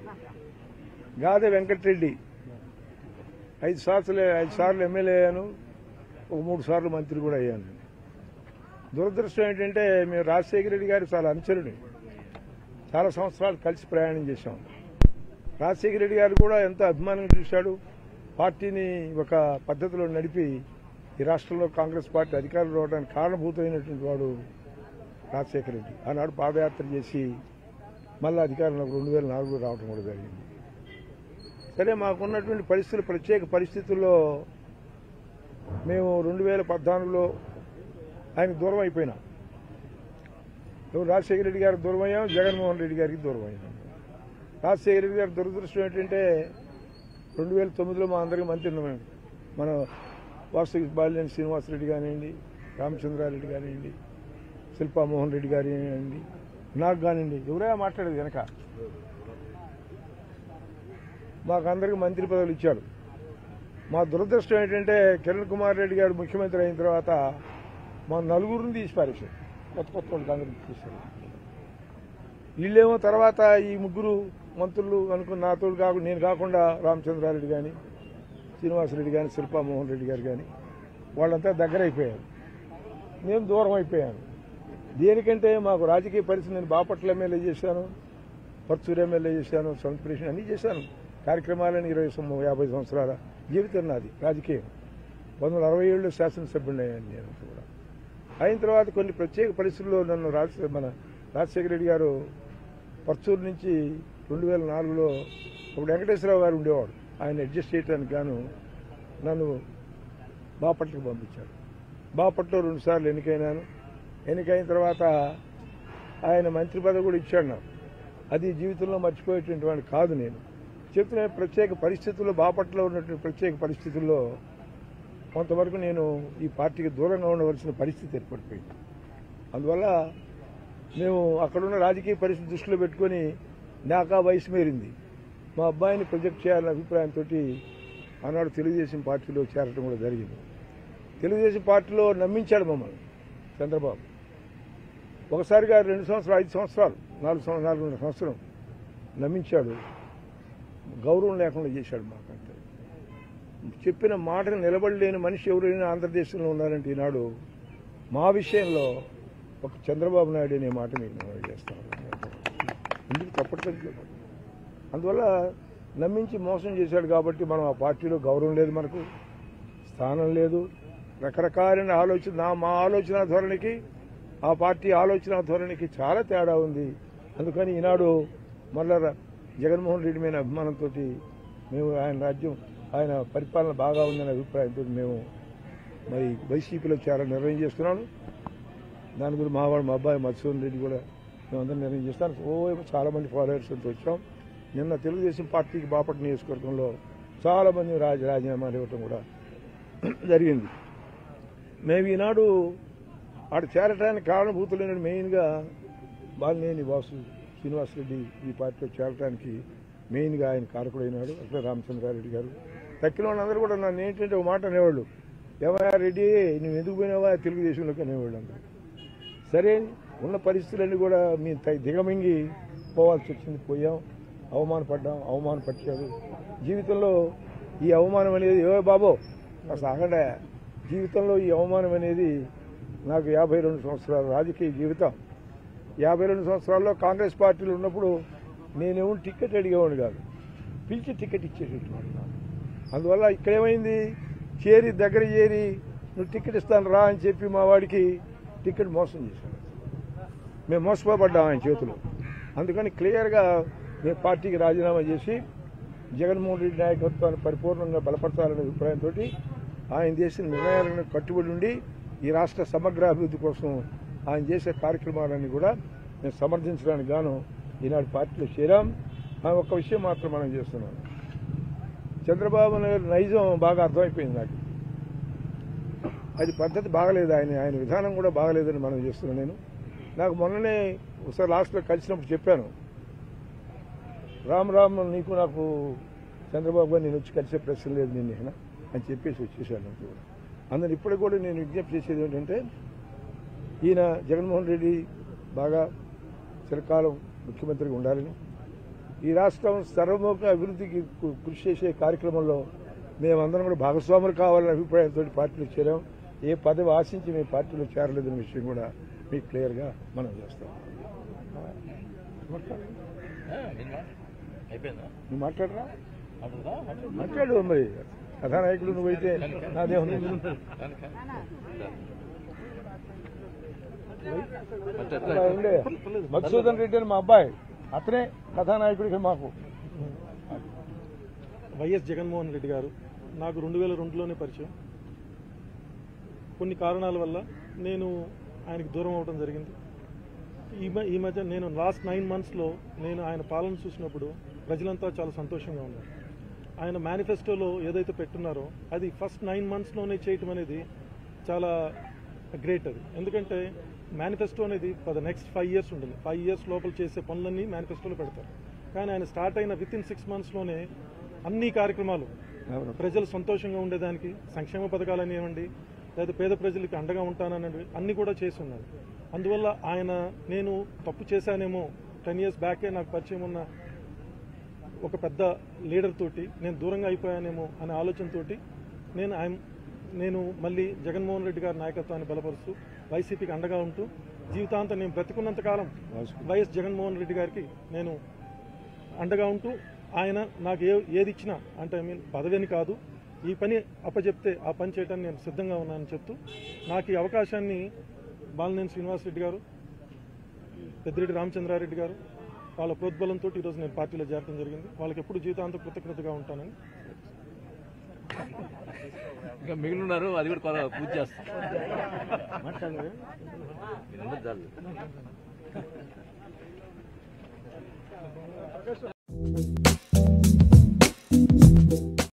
గాదె వెంకటరెడ్డి ఐదు సార్లు ఐదు సార్లు ఎమ్మెల్యే అయ్యాను ఒక మూడు సార్లు మంత్రి కూడా అయ్యాను దురదృష్టం ఏంటంటే మేము రాజశేఖర రెడ్డి గారు చాలా అనుచరుని చాలా సంవత్సరాలు కలిసి ప్రయాణం చేశాం రాజశేఖర రెడ్డి గారు కూడా ఎంతో అభిమానంగా చూశాడు పార్టీని ఒక పద్ధతిలో నడిపి ఈ రాష్ట్రంలో కాంగ్రెస్ పార్టీ అధికారంలో రావడానికి కారణభూతమైనటువంటి వాడు రాజశేఖర రెడ్డి ఆనాడు పాదయాత్ర చేసి మళ్ళీ అధికారంలోకి రెండు వేల నాలుగులో రావడం కూడా జరిగింది సరే మాకున్నటువంటి పరిస్థితులు ప్రత్యేక పరిస్థితుల్లో మేము రెండు వేల పద్నాలుగులో ఆయన దూరం అయిపోయినాం నువ్వు రాజశేఖర రెడ్డి గారికి దూరం అయ్యాం జగన్మోహన్ రెడ్డి గారికి దూరం అయ్యాం రాజశేఖర రెడ్డి గారి దురదృష్టం ఏంటంటే రెండు వేల తొమ్మిదిలో మా అందరికీ మంత్రి ఉన్నాం మేము. మన వాస్తవిక బాలినేని శ్రీనివాసరెడ్డి కానివ్వండి రామచంద్రారెడ్డి కానివ్వండి శిల్పా మోహన్ రెడ్డి గారు కానివ్వండి నాకు కానివ్వండి ఎవరైనా మాట్లాడేది వెనక మాకు అందరికీ మంత్రి పదవులు ఇచ్చాడు మా దురదృష్టం ఏంటంటే కిరణ్ కుమార్ రెడ్డి గారు ముఖ్యమంత్రి అయిన తర్వాత మా నలుగురిని తీసి పారేశారు కొత్త కొత్త వాళ్ళు కాంగ్రెస్ తీశారు వీళ్ళేమో తర్వాత ఈ ముగ్గురు మంత్రులు అనుకున్న నాతో కాకుండా నేను కాకుండా రామచంద్రారెడ్డి కానీ శ్రీనివాసరెడ్డి కానీ శిల్పా మోహన్ రెడ్డి గారు కానీ వాళ్ళంతా దగ్గర అయిపోయారు నేను దూరం అయిపోయాను దేనికంటే మాకు రాజకీయ పరిస్థితి నేను బాపట్ల ఎమ్మెల్యే చేశాను పర్చూరు ఎమ్మెల్యే చేశాను సంస్కృష్ణ అన్నీ చేశాను కార్యక్రమాలను ఇరవై సం- యాభై సంవత్సరాల జీవితం నాది రాజకీయం పంతొమ్మిది వందల అరవై ఏళ్ళు శాసనసభ్యుడిని అయ్యాను నేను కూడా అయిన తర్వాత కొన్ని ప్రత్యేక పరిస్థితుల్లో నన్ను రాజ మన రాజశేఖర రెడ్డి గారు పర్చూరు నుంచి రెండు వేల నాలుగులో ఒక వెంకటేశ్వరరావు గారు ఉండేవాడు ఆయన అడ్జస్ట్ చేయడానికి గాను నన్ను బాపట్లకు పంపించాడు బాపట్లో రెండుసార్లు ఎన్నికైనాను ఎన్నికైన తర్వాత ఆయన మంత్రి పదవి కూడా ఇచ్చాడు నాకు అది జీవితంలో మర్చిపోయేటువంటి వాడిని కాదు నేను చెప్తున్న ప్రత్యేక పరిస్థితుల్లో బాపట్లో ఉన్నటువంటి ప్రత్యేక పరిస్థితుల్లో కొంతవరకు నేను ఈ పార్టీకి దూరంగా ఉండవలసిన పరిస్థితి ఏర్పడిపోయింది అందువల్ల మేము అక్కడున్న రాజకీయ పరిస్థితి దృష్టిలో పెట్టుకొని నాకు ఆ వయసు మేరింది మా అబ్బాయిని ప్రొజెక్ట్ చేయాలనే అభిప్రాయంతో ఆనాడు తెలుగుదేశం పార్టీలో చేరటం కూడా జరిగింది తెలుగుదేశం పార్టీలో నమ్మించాడు మమ్మల్ని చంద్రబాబు ఒకసారిగా రెండు సంవత్సరాలు ఐదు సంవత్సరాలు నాలుగు సంవ- నాలుగున్నర సంవత్సరం నమ్మించాడు గౌరవం లేకుండా చేశాడు మాకంటే చెప్పిన మాటను నిలబడలేని మనిషి ఎవరైనా ఆంధ్రదేశంలో ఉన్నారంటే ఈనాడు మా విషయంలో ఒక చంద్రబాబు నాయుడు అనే మాట మీకు మనం చేస్తాను ఎందుకు తప్పట్లేదు అందువల్ల నమ్మించి మోసం చేశాడు కాబట్టి మనం ఆ పార్టీలో గౌరవం లేదు మనకు స్థానం లేదు రకరకాలైన ఆలోచన నా మా ఆలోచన ధోరణికి ఆ పార్టీ ఆలోచన ధోరణికి చాలా తేడా ఉంది అందుకని ఈనాడు మళ్ళా ర- జగన్మోహన్ రెడ్డి మీద అభిమానంతో మేము ఆయన రాజ్యం ఆయన పరిపాలన బాగా ఉందనే అభిప్రాయంతో మేము మరి వైసీపీలో చాలా నిర్ణయం చేస్తున్నాను దాని గురించి మా వాడు మా అబ్బాయి మధుసూదన్ రెడ్డి కూడా మేమందరం నిర్ణయం చేస్తాను ఓ చాలా మంది ఫాలోవర్స్ అంతా వచ్చాం నిన్న తెలుగుదేశం పార్టీకి బాపట్ల నియోజకవర్గంలో చాలా మంది రాజ రాజీనామాలు ఇవ్వటం కూడా జరిగింది మేము ఈనాడు ఆడ చేరటానికి కారణభూతులైన మెయిన్గా బాలినేని వాసు శ్రీనివాసరెడ్డి ఈ పార్టీలో చేరటానికి మెయిన్గా ఆయన కారకుడైనాడు అట్లా రామచంద్రారెడ్డి గారు తక్కిన వాళ్ళందరూ కూడా నన్ను ఏంటంటే ఒక మాట అనేవాళ్ళు ఏమయ్యా రెడ్డి నువ్వు ఎందుకు పోయినావా తెలుగుదేశంలోకి అనేవాళ్ళు అందరూ సరే ఉన్న పరిస్థితులన్నీ కూడా మీ త- దిగమింగి పోవాల్సి వచ్చింది పోయాం అవమానపడ్డాం అవమానపరిచాడు జీవితంలో ఈ అవమానం అనేది ఏ బాబో అసలు ఆగండా జీవితంలో ఈ అవమానం అనేది నాకు యాభై రెండు సంవత్సరాల రాజకీయ జీవితం యాభై రెండు సంవత్సరాల్లో కాంగ్రెస్ పార్టీలో ఉన్నప్పుడు నేనేమో టికెట్ అడిగేవాడిని కాదు పిలిచి టికెట్ ఇచ్చేసేటువంటి నాకు అందువల్ల ఇక్కడేమైంది చేరి దగ్గర చేరి నువ్వు టికెట్ ఇస్తాను రా అని చెప్పి మా వాడికి టికెట్ మోసం చేశాడు మేము మోసపోబడ్డాం ఆయన చేతిలో అందుకని క్లియర్గా మేము పార్టీకి రాజీనామా చేసి జగన్మోహన్ రెడ్డి నాయకత్వాన్ని పరిపూర్ణంగా బలపరచాలనే అభిప్రాయంతో ఆయన చేసిన నిర్ణయాలను కట్టుబడి ఉండి ఈ రాష్ట్ర సమగ్ర అభివృద్ధి కోసం ఆయన చేసే కార్యక్రమాలన్నీ కూడా మేము సమర్థించడానికి గాను ఈనాడు పార్టీలో చేరాం ఆ ఒక్క విషయం మాత్రం మనం చేస్తున్నాం చంద్రబాబు నాయుడు నైజం బాగా అర్థమైపోయింది నాకు అది పద్ధతి బాగలేదు ఆయన ఆయన విధానం కూడా బాగలేదని మనం చేస్తున్నాను నేను నాకు మొన్ననే ఒకసారి లాస్ట్లో కలిసినప్పుడు చెప్పాను రామ్ రామ్ నీకు నాకు చంద్రబాబు గారు నేను వచ్చి కలిసే ప్రశ్న లేదు నేను ఇక అని చెప్పేసి వచ్చేసాను నాకు కూడా అందులో ఇప్పటికి కూడా నేను విజ్ఞప్తి చేసేది ఏంటంటే ఈయన జగన్మోహన్ రెడ్డి బాగా చిరకాలం ముఖ్యమంత్రిగా ఉండాలని ఈ రాష్ట్రం సర్వముఖ అభివృద్ధికి కు- కృషి చేసే కార్యక్రమంలో మేమందరం కూడా భాగస్వాములు కావాలనే అభిప్రాయంతో పార్టీలో చేరాం ఏ పదవి ఆశించి మేము పార్టీలో చేరలేదనే విషయం కూడా మీకు క్లియర్గా మనం చేస్తాం మాట్లాడు. అయిపోయిందా నువ్వు మాట్లాడరా అడుగుదా మాట్లాడు మరి కథానాయకుడు నువ్వైతే నాదే ఉంది అలా ఉండే మధుసూదన్ రెడ్డి అని మా అబ్బాయి అతనే కథానాయకుడికి మాకు వైఎస్ జగన్మోహన్ రెడ్డి గారు నాకు రెండు వేల రెండులోనే పరిచయం కొన్ని కారణాల వల్ల నేను ఆయనకి దూరం అవడం జరిగింది ఈ మ- ఈ మధ్య నేను లాస్ట్ నైన్ మంత్స్లో నేను ఆయన పాలన చూసినప్పుడు ప్రజలంతా చాలా సంతోషంగా ఉన్నారు ఆయన మేనిఫెస్టోలో ఏదైతే పెట్టున్నారో అది ఫస్ట్ నైన్ మంత్స్లోనే చేయటం అనేది చాలా గ్రేట్ అది ఎందుకంటే మేనిఫెస్టో అనేది for the next five years ఉంటుంది ఫైవ్ ఇయర్స్ లోపల చేసే పనులన్నీ మేనిఫెస్టోలో పెడతారు కానీ ఆయన స్టార్ట్ అయిన విత్ ఇన్ సిక్స్ మంత్స్లోనే అన్ని కార్యక్రమాలు ప్రజలు సంతోషంగా ఉండేదానికి సంక్షేమ పథకాలు అనేవండి లేదా పేద ప్రజలకి అండగా ఉంటానని అన్ని కూడా చేసి ఉన్నారు అందువల్ల ఆయన నేను తప్పు చేశానేమో టెన్ ఇయర్స్ బ్యాకే నాకు పరిచయం ఉన్న ఒక పెద్ద లీడర్ తోటి నేను దూరంగా అయిపోయానేమో అనే ఆలోచనతోటి నేను ఆయన నేను మళ్ళీ జగన్మోహన్ రెడ్డి గారి నాయకత్వాన్ని బలపరుస్తూ వైసీపీకి అండగా ఉంటూ జీవితాంతం నేను బ్రతికున్నంత కాలం వైఎస్ జగన్మోహన్ రెడ్డి గారికి నేను అండగా ఉంటూ ఆయన నాకు ఏ ఏది ఇచ్చినా అంటే ఐ మీన్ పదవిని కాదు ఈ పని అప్పచెప్తే ఆ పని చేయడానికి నేను సిద్ధంగా ఉన్నానని చెప్తూ నాకు ఈ అవకాశాన్ని బాలినేని శ్రీనివాసరెడ్డి గారు పెద్దిరెడ్డి రామచంద్రారెడ్డి గారు వాళ్ళ ప్రోద్బలంతో ఈరోజు నేను పార్టీలో చేరడం జరిగింది వాళ్ళకి ఎప్పుడు జీవితాంతం కృతజ్ఞతగా ఉంటానని ఇంకా మిగిలి ఉన్నారు అది కూడా కొద్దిగా పూజ చేస్తాం మీరందరూ చాలు